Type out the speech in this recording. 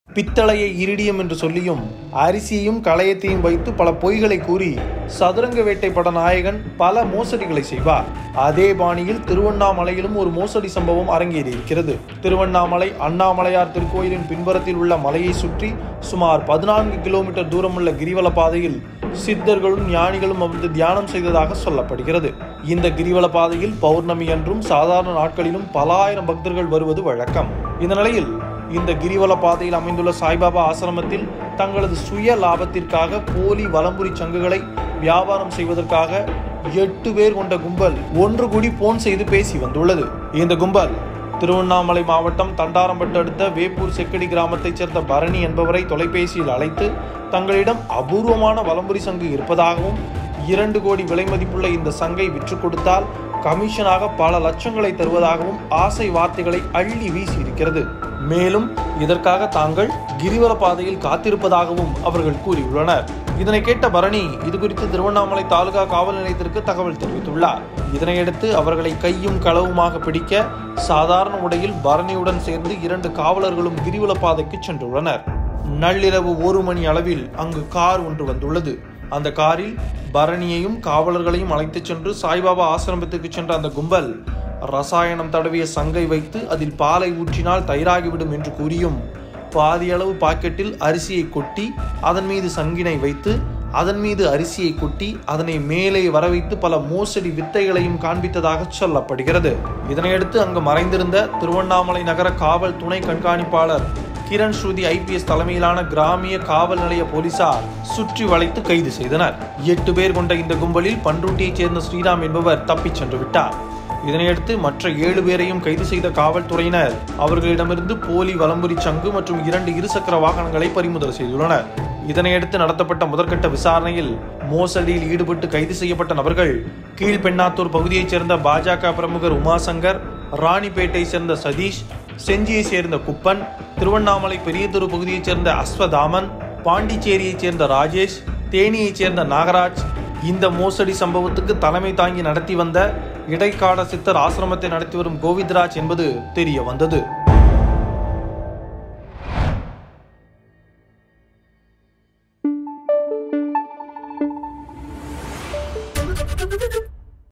பித்தளையை iridium என்று சொல்லியும் அரிசியையும் களையத்தையும் வைத்து பல பொய்களை கூறி சதுரங்க வேட்டை பட நாயகன் பல மோசடிகளை செய்வார் அதே பாணியில் திருவண்ணாமலையிலும் ஒரு மோசடி சம்பவம் அரங்கேறி இருக்கிறது திருவண்ணாமலை அண்ணாமலையார் திருக்கோயிலின் பின்புறத்தில் உள்ள மலையை சுற்றி சுமார் பதினான்கு கிலோமீட்டர் தூரமுள்ள கிரிவல பாதையில் சித்தர்களும் ஞானிகளும் அமர்ந்து தியானம் செய்ததாக சொல்லப்படுகிறது இந்த கிரிவல பாதையில் பௌர்ணமி அன்றும் சாதாரண நாட்களிலும் பல ஆயிரம் பக்தர்கள் வருவது வழக்கம் இந்த நிலையில் இந்த கிரிவல பாதையில் அமைந்துள்ள சாய்பாபா ஆசிரமத்தில் தங்களது சுய லாபத்திற்காக போலி வலம்புரி சங்குகளை வியாபாரம் செய்வதற்காக எட்டு பேர் கொண்ட கும்பல் ஒன்று கூடி போன் செய்து பேசி வந்துள்ளது இந்த கும்பல் திருவண்ணாமலை மாவட்டம் தண்டாரம்பட்டு அடுத்த வேப்பூர் செக்கடி கிராமத்தைச் சேர்ந்த பரணி என்பவரை தொலைபேசியில் அழைத்து தங்களிடம் அபூர்வமான வலம்புரி சங்கு இருப்பதாகவும் இரண்டு கோடி விலை மதிப்புள்ள இந்த சங்கை விற்று கொடுத்தால் கமிஷனாக பல லட்சங்களை தருவதாகவும் ஆசை வார்த்தைகளை அள்ளி வீசி இருக்கிறது மேலும் இதற்காக தாங்கள் கிரிவல பாதையில் காத்திருப்பதாகவும் அவர்கள் கூறியுள்ளனர் இதனை கேட்ட பரணி இது குறித்து திருவண்ணாமலை தாலுகா காவல் நிலையத்திற்கு தகவல் தெரிவித்துள்ளார் இதனையடுத்து அவர்களை கையும் களவுமாக பிடிக்க சாதாரண உடையில் பரணியுடன் சேர்ந்து இரண்டு காவலர்களும் கிரிவல பாதைக்கு சென்றுள்ளனர் நள்ளிரவு ஒரு மணி அளவில் அங்கு கார் ஒன்று வந்துள்ளது அந்த காரில் பரணியையும் காவலர்களையும் அழைத்துச் சென்று சாய்பாபா ஆசிரமத்துக்கு சென்ற அந்த கும்பல் ரசாயனம் தடவிய சங்கை வைத்து அதில் பாலை ஊற்றினால் தயிராகிவிடும் என்று கூறியும் பாதியளவு பாக்கெட்டில் அரிசியை கொட்டி அதன் மீது சங்கினை வைத்து அதன் மீது அரிசியை கொட்டி அதனை மேலே வர வைத்து பல மோசடி வித்தைகளையும் காண்பித்ததாக சொல்லப்படுகிறது இதனையடுத்து அங்கு மறைந்திருந்த திருவண்ணாமலை நகர காவல் துணை கண்காணிப்பாளர் கிரண் ஸ்ருதி ஐபிஎஸ் தலைமையிலான கிராமிய காவல் நிலைய போலீசார் சுற்றி வளைத்து கைது செய்தனர் எட்டு பேர் கொண்ட இந்த கும்பலில் பன்ருட்டியைச் சேர்ந்த ஸ்ரீராம் என்பவர் தப்பிச் சென்று விட்டார் இதனையடுத்து மற்ற ஏழு பேரையும் கைது செய்த காவல்துறையினர் அவர்களிடமிருந்து போலி வலம்புரி சங்கு மற்றும் இரண்டு இருசக்கர வாகனங்களை பறிமுதல் செய்துள்ளனர் இதனையடுத்து நடத்தப்பட்ட முதற்கட்ட விசாரணையில் மோசடியில் ஈடுபட்டு கைது செய்யப்பட்ட நபர்கள் கீழ்பெண்ணாத்தூர் பகுதியைச் சேர்ந்த பாஜக பிரமுகர் உமாசங்கர் ராணிப்பேட்டை சேர்ந்த சதீஷ் செஞ்சியை சேர்ந்த குப்பன் திருவண்ணாமலை பெரியதொரு பகுதியைச் சேர்ந்த அஸ்வதாமன் பாண்டிச்சேரியைச் சேர்ந்த ராஜேஷ் தேனியைச் சேர்ந்த நாகராஜ் இந்த மோசடி சம்பவத்துக்கு தலைமை தாங்கி நடத்தி வந்த இடைக்கால சித்தர் ஆசிரமத்தை நடத்தி வரும் கோவிந்தராஜ் என்பது தெரிய வந்தது